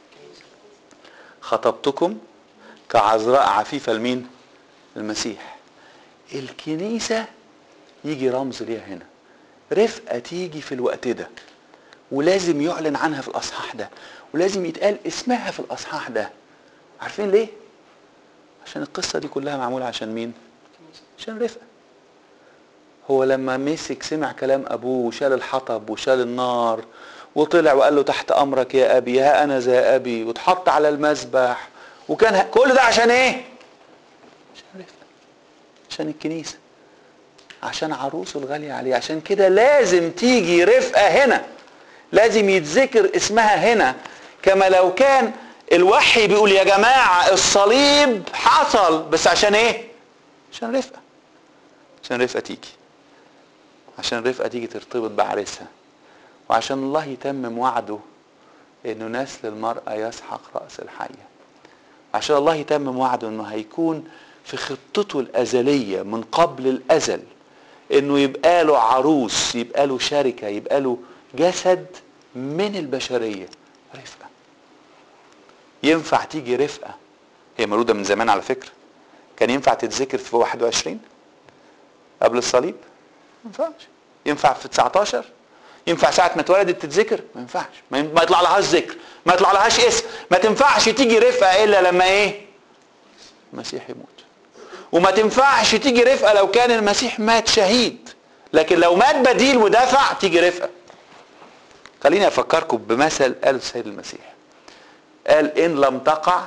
خطبتكم كعذراء عفيفه لمين المسيح الكنيسه يجي رمز ليها هنا رفقة تيجي في الوقت ده ولازم يعلن عنها في الأصحاح ده ولازم يتقال اسمها في الأصحاح ده عارفين ليه؟ عشان القصة دي كلها معمولة عشان مين؟ عشان رفقة هو لما مسك سمع كلام أبوه وشال الحطب وشال النار وطلع وقال له تحت أمرك يا أبي ها أنا ذا أبي واتحط على المذبح وكان ه- كل ده عشان إيه؟ عشان رفقة عشان الكنيسة عشان عروسه الغالية عليه عشان كده لازم تيجي رفقة هنا لازم يتذكر اسمها هنا كما لو كان الوحي بيقول يا جماعة الصليب حصل بس عشان ايه عشان رفقة عشان رفقة تيجي عشان رفقة تيجي ترتبط بعريسها وعشان الله يتمم وعده انه نسل المرأة يسحق رأس الحية عشان الله يتمم وعده انه هيكون في خطته الازليه من قبل الازل انه يبقى له عروس يبقى له شركه يبقى له جسد من البشريه رفقه ينفع تيجي رفقه هي مولوده من زمان على فكره كان ينفع تتذكر في 21 قبل الصليب ما ينفعش ينفع في 19 ينفع ساعة ما اتولدت تتذكر ما ينفعش ما ين- ما يطلع لهاش ذكر ما يطلع لهاش اسم ما تنفعش تيجي رفقة الا لما ايه المسيح يموت وما تنفعش تيجي رفقة لو كان المسيح مات شهيد لكن لو مات بديل ودافع تيجي رفقة خليني افكركم بمثل قاله السيد المسيح قال ان لم تقع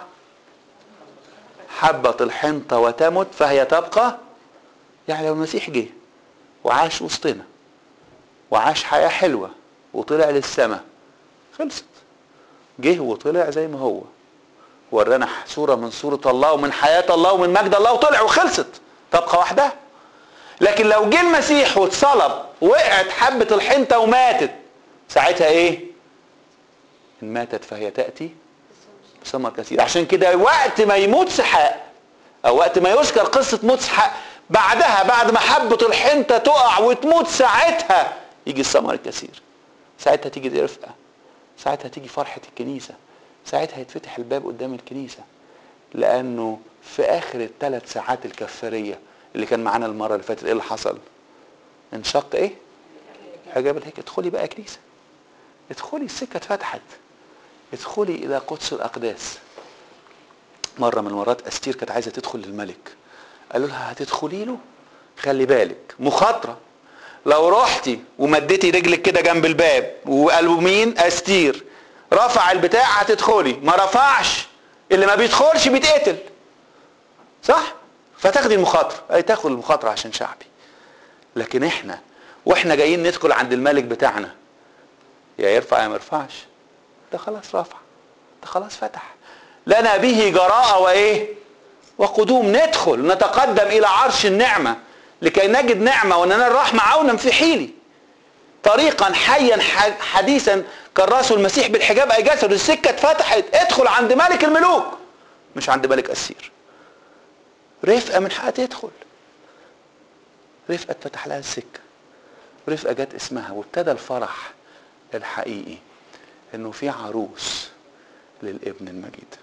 حبة الحنطة وتمت فهي تبقى يعني لو المسيح جه وعاش وسطنا وعاش حياة حلوة وطلع للسماء خلصت جه وطلع زي ما هو ورانا صورة من صورة الله ومن حياة الله ومن مجد الله وطلع وخلصت تبقى وحدها لكن لو جه المسيح واتصلب وقعت حبة الحنطة وماتت ساعتها ايه ان ماتت فهي تأتي بثمر كثير عشان كده وقت ما يموت سحاق او وقت ما يذكر قصة موت سحاق بعدها بعد ما حبة الحنطة تقع وتموت ساعتها يجي الثمر الكثير ساعتها تيجي دي رفقة ساعتها تيجي فرحة الكنيسة ساعتها يتفتح الباب قدام الكنيسة لأنه في آخر الثلاث ساعات الكفارية اللي كان معانا المرة اللي فاتت إيه اللي حصل؟ انشق إيه؟ حجاب الهيكل ادخلي بقى كنيسة ادخلي السكة اتفتحت ادخلي إلى قدس الأقداس مرة من المرات أستير كانت عايزة تدخل للملك قالوا لها هتدخلي له خلي بالك مخاطرة لو رحتي ومديتي رجلك كده جنب الباب وقالوا مين استير رفع البتاع هتدخلي ما رفعش اللي ما بيدخلش بيتقتل صح فتاخدي المخاطرة اي تاخد المخاطرة عشان شعبي لكن احنا واحنا جايين ندخل عند الملك بتاعنا يا يرفع يا ما يرفعش ده خلاص رفع ده خلاص فتح لنا به جراءة وايه وقدوم ندخل نتقدم الى عرش النعمة لكي نجد نعمة وننال الرحمة عونا في حيلي طريقا حيا حديثا كراسه المسيح بالحجاب اي جسد السكة اتفتحت ادخل عند ملك الملوك مش عند ملك اسير رفقة من حقها تدخل رفقه اتفتح لها السكه رفقه جت اسمها وابتدى الفرح الحقيقي انه في عروس للابن المجيد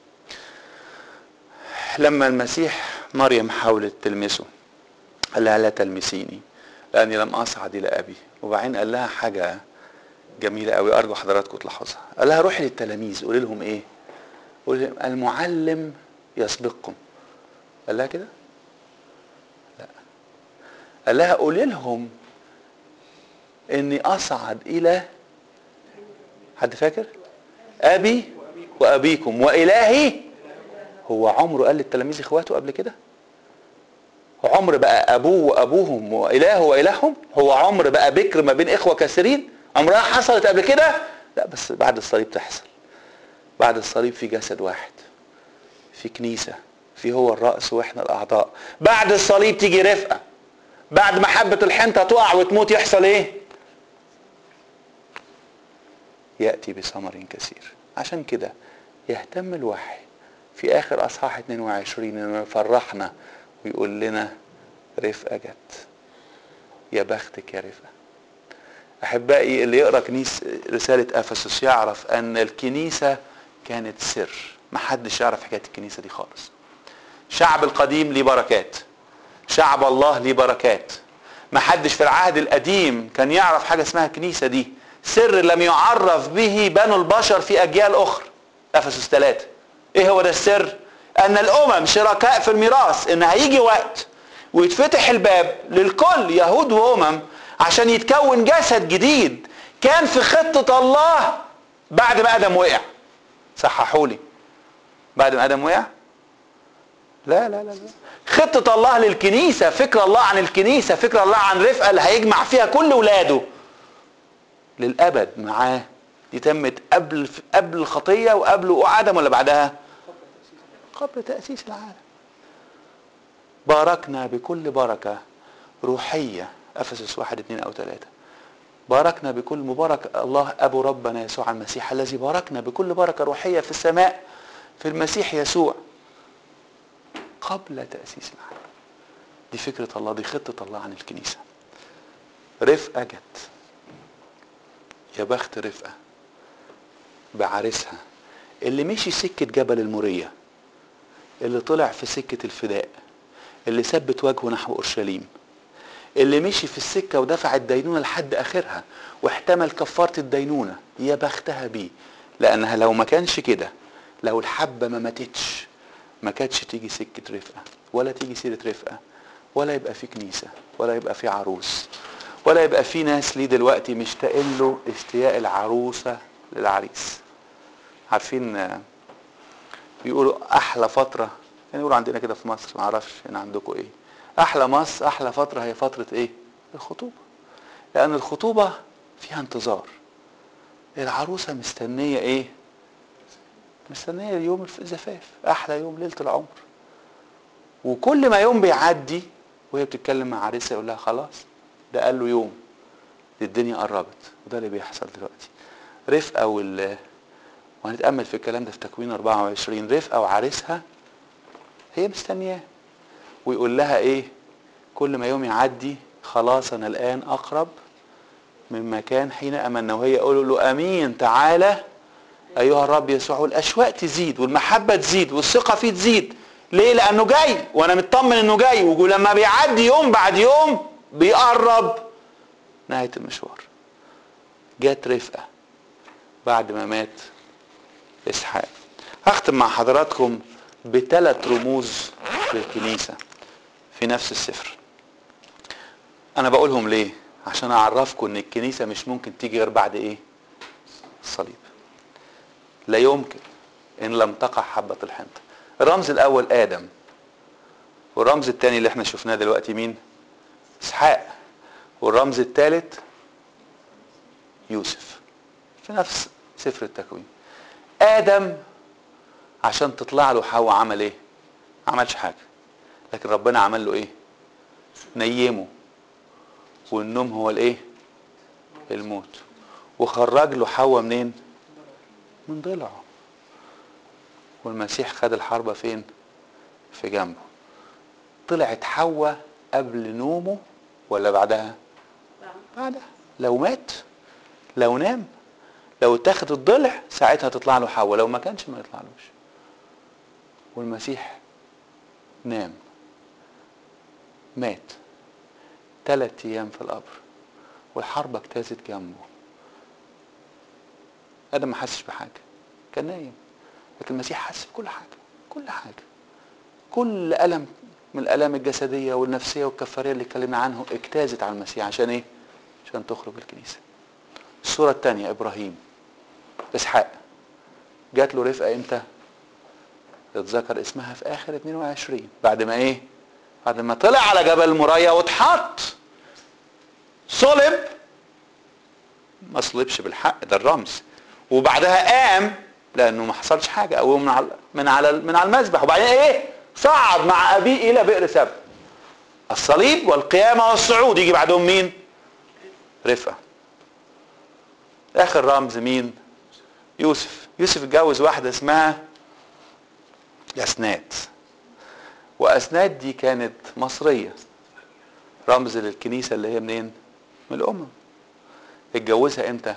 لما المسيح مريم حاولت تلمسه قال لها لا تلمسيني لاني لم اصعد الى ابي وبعدين قال لها حاجه جميله قوي ارجو حضراتكم تلاحظوها قال لها روحي للتلاميذ قولي لهم ايه قولي لهم المعلم يسبقكم قال لها كده لا قال لها قولي لهم اني اصعد الى حد فاكر ابي وابيكم والهي هو عمره قال للتلاميذ اخواته قبل كده عمر بقى ابوه وابوهم واله والههم هو عمر بقى بكر ما بين اخوه كثيرين عمرها حصلت قبل كده لا بس بعد الصليب تحصل بعد الصليب في جسد واحد في كنيسه في هو الراس واحنا الاعضاء بعد الصليب تيجي رفقه بعد ما حبه الحنطه تقع وتموت يحصل ايه ياتي بثمر كثير عشان كده يهتم الوحي في اخر اصحاح 22 انه يفرحنا ويقول لنا رفقه جت يا بختك يا رفقه احبائي اللي يقرا كنيس رساله افسس يعرف ان الكنيسه كانت سر محدش يعرف حكايه الكنيسه دي خالص شعب القديم ليه بركات شعب الله ليه بركات محدش في العهد القديم كان يعرف حاجه اسمها كنيسه دي سر لم يعرف به بنو البشر في اجيال اخرى افسس ثلاثة ايه هو ده السر ان الامم شركاء في الميراث ان هيجي وقت ويتفتح الباب للكل يهود وامم عشان يتكون جسد جديد كان في خطة الله بعد ما ادم وقع صححوا لي بعد ما ادم وقع لا لا لا لا خطة الله للكنيسة فكر الله عن الكنيسة فكر الله عن رفقة اللي هيجمع فيها كل ولاده للأبد معاه دي تمت قبل قبل الخطية وقبل وقوع آدم ولا بعدها؟ قبل تأسيس العالم باركنا بكل بركة روحية أفسس واحد اثنين أو ثلاثة باركنا بكل مبارك الله أبو ربنا يسوع المسيح الذي باركنا بكل بركة روحية في السماء في المسيح يسوع قبل تأسيس العالم دي فكرة الله دي خطة الله عن الكنيسة رفقة جت يا بخت رفقة بعرسها اللي مشي سكة جبل المورية اللي طلع في سكة الفداء اللي ثبت وجهه نحو أورشليم اللي مشي في السكة ودفع الدينونة لحد آخرها واحتمل كفارة الدينونة يا بختها بيه لأنها لو ما كانش كده لو الحبة ما ماتتش ما كانتش تيجي سكة رفقة ولا تيجي سيرة رفقة ولا يبقى في كنيسة ولا يبقى في عروس ولا يبقى في ناس ليه دلوقتي مشتاقين له اشتياق العروسة للعريس عارفين بيقولوا احلى فترة يعني يقولوا عندنا كده في مصر ما اعرفش هنا عندكم ايه احلى مصر احلى فترة هي فترة ايه الخطوبة لان الخطوبة فيها انتظار العروسة مستنية ايه مستنية يوم الزفاف احلى يوم ليلة العمر وكل ما يوم بيعدي وهي بتتكلم مع عريسها يقول لها خلاص ده قال له يوم دي الدنيا قربت وده اللي بيحصل دلوقتي رفقة وال وهنتأمل في الكلام ده في تكوين 24 رفقة وعريسها هي مستنياه ويقول لها ايه كل ما يوم يعدي خلاص انا الان اقرب مما كان حين امنا وهي يقول له امين تعالى ايها الرب يسوع والاشواق تزيد والمحبه تزيد والثقه فيه تزيد ليه لانه جاي وانا مطمن انه جاي ولما بيعدي يوم بعد يوم بيقرب نهايه المشوار جت رفقه بعد ما مات اسحاق هختم مع حضراتكم بثلاث رموز للكنيسه في نفس السفر انا بقولهم ليه عشان اعرفكم ان الكنيسه مش ممكن تيجي غير بعد ايه الصليب لا يمكن ان لم تقع حبه الحنطه الرمز الاول ادم والرمز الثاني اللي احنا شفناه دلوقتي مين اسحاق والرمز الثالث يوسف في نفس سفر التكوين ادم عشان تطلع له حواء عمل ايه عملش حاجه لكن ربنا عمل له ايه نيمه والنوم هو الايه الموت وخرج له حواء منين من ضلعه والمسيح خد الحربة فين في جنبه طلعت حواء قبل نومه ولا بعدها بعدها لو مات لو نام لو اتاخد الضلع ساعتها تطلع له حواء لو ما كانش ما يطلعلوش والمسيح نام مات ثلاث ايام في القبر والحرب اجتازت جنبه ادم ما حسش بحاجه كان نايم لكن المسيح حس بكل حاجه كل حاجه كل الم من الالام الجسديه والنفسيه والكفاريه اللي اتكلمنا عنه اجتازت على المسيح عشان ايه عشان تخرج الكنيسه الصوره الثانيه ابراهيم اسحاق جات له رفقه امتى اتذكر اسمها في اخر 22 بعد ما ايه بعد ما طلع على جبل المرايه واتحط صلب ما صلبش بالحق ده الرمز وبعدها قام لانه ما حصلش حاجه او من على من على من على المذبح وبعدين ايه صعد مع ابيه الى بئر سبع الصليب والقيامه والصعود يجي بعدهم مين رفقه اخر رمز مين يوسف يوسف اتجوز واحده اسمها اسناد واسناد دي كانت مصريه رمز للكنيسه اللي هي منين من الامم اتجوزها امتى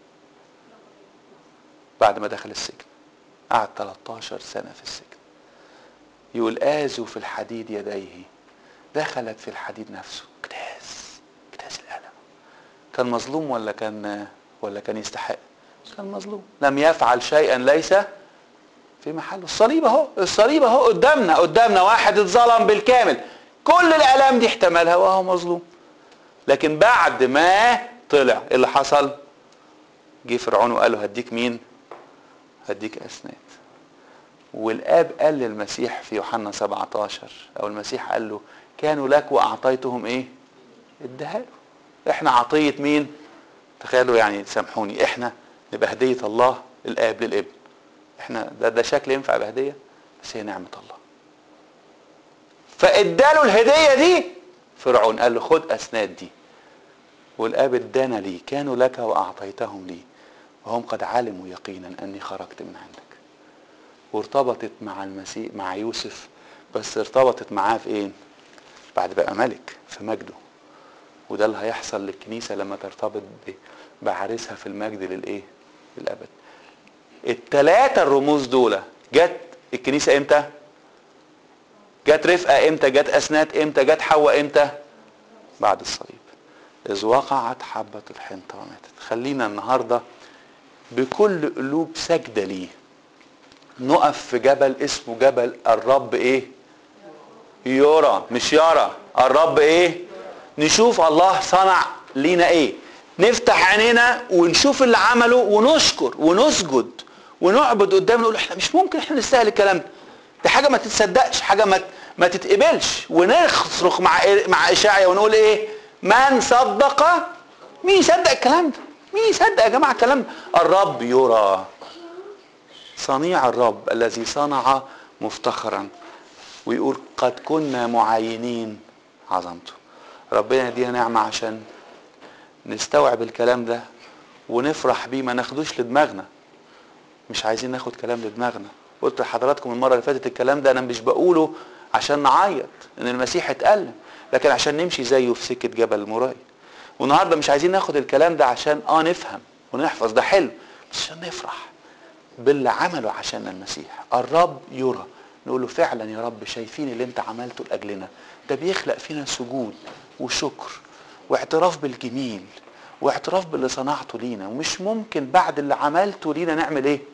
بعد ما دخل السجن قعد 13 سنه في السجن يقول آزوا في الحديد يديه دخلت في الحديد نفسه اجتاز اجتاز الألم كان مظلوم ولا كان ولا كان يستحق كان مظلوم لم يفعل شيئا ليس في محله الصليب اهو الصليب اهو قدامنا قدامنا واحد اتظلم بالكامل كل الالام دي احتملها وهو مظلوم لكن بعد ما طلع إيه اللي حصل جه فرعون وقال له هديك مين هديك اسناد والاب قال للمسيح في يوحنا 17 او المسيح قال له كانوا لك واعطيتهم ايه اداها له احنا عطيه مين تخيلوا يعني سامحوني احنا نبقى هديه الله الاب للابن احنا ده ده شكل ينفع بهديه بس هي نعمه الله فاداله الهديه دي فرعون قال له خد اسناد دي والاب ادانا لي كانوا لك واعطيتهم لي وهم قد علموا يقينا اني خرجت من عندك وارتبطت مع المسيح مع يوسف بس ارتبطت معاه في ايه بعد بقى ملك في مجده وده اللي هيحصل للكنيسة لما ترتبط بعريسها في المجد للايه للابد التلاتة الرموز دول جت الكنيسة امتى جت رفقة امتى جت اسنات امتى جت حواء امتى بعد الصليب اذ وقعت حبة الحنطة وماتت خلينا النهاردة بكل قلوب سجدة ليه نقف في جبل اسمه جبل الرب ايه يرى مش يرى الرب ايه نشوف الله صنع لينا ايه نفتح عينينا ونشوف اللي عمله ونشكر ونسجد ونعبد قدام نقول احنا مش ممكن احنا نستاهل الكلام ده دي حاجه ما تتصدقش حاجه ما ما تتقبلش ونصرخ مع مع اشاعيا ونقول ايه من صدق مين يصدق الكلام ده مين يصدق يا جماعه الكلام ده الرب يرى صنيع الرب الذي صنع مفتخرا ويقول قد كنا معاينين عظمته ربنا يدينا نعمة عشان نستوعب الكلام ده ونفرح بيه ما ناخدوش لدماغنا مش عايزين ناخد كلام لدماغنا قلت لحضراتكم المرة اللي فاتت الكلام ده انا مش بقوله عشان نعيط ان المسيح اتألم لكن عشان نمشي زيه في سكة جبل المراي والنهارده مش عايزين ناخد الكلام ده عشان اه نفهم ونحفظ ده حلو بس عشان نفرح باللي عمله عشان المسيح الرب يرى نقول له فعلا يا رب شايفين اللي انت عملته لاجلنا ده بيخلق فينا سجود وشكر واعتراف بالجميل واعتراف باللي صنعته لينا ومش ممكن بعد اللي عملته لينا نعمل ايه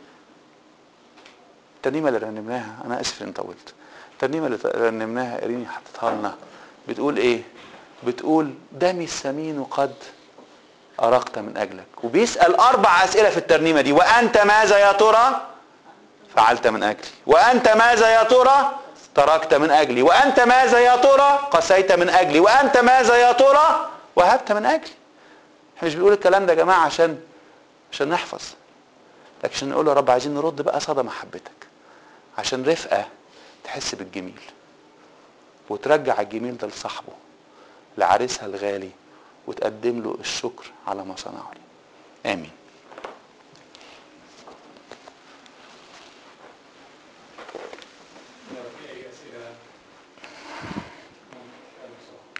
الترنيمه اللي رنمناها انا اسف ان طولت الترنيمه اللي رنمناها اريني حطيتها لنا بتقول ايه بتقول دمي الثمين قد أرقت من أجلك وبيسأل أربع أسئلة في الترنيمة دي وأنت ماذا يا ترى فعلت من أجلي وأنت ماذا يا ترى تركت من أجلي وأنت ماذا يا ترى قسيت من أجلي وأنت ماذا يا ترى وهبت من أجلي احنا مش بنقول الكلام ده يا جماعة عشان عشان نحفظ لكن عشان نقول يا رب عايزين نرد بقى صدى محبتك عشان رفقة تحس بالجميل وترجع الجميل ده لصاحبه لعريسها الغالي وتقدم له الشكر على ما صنعه لي امين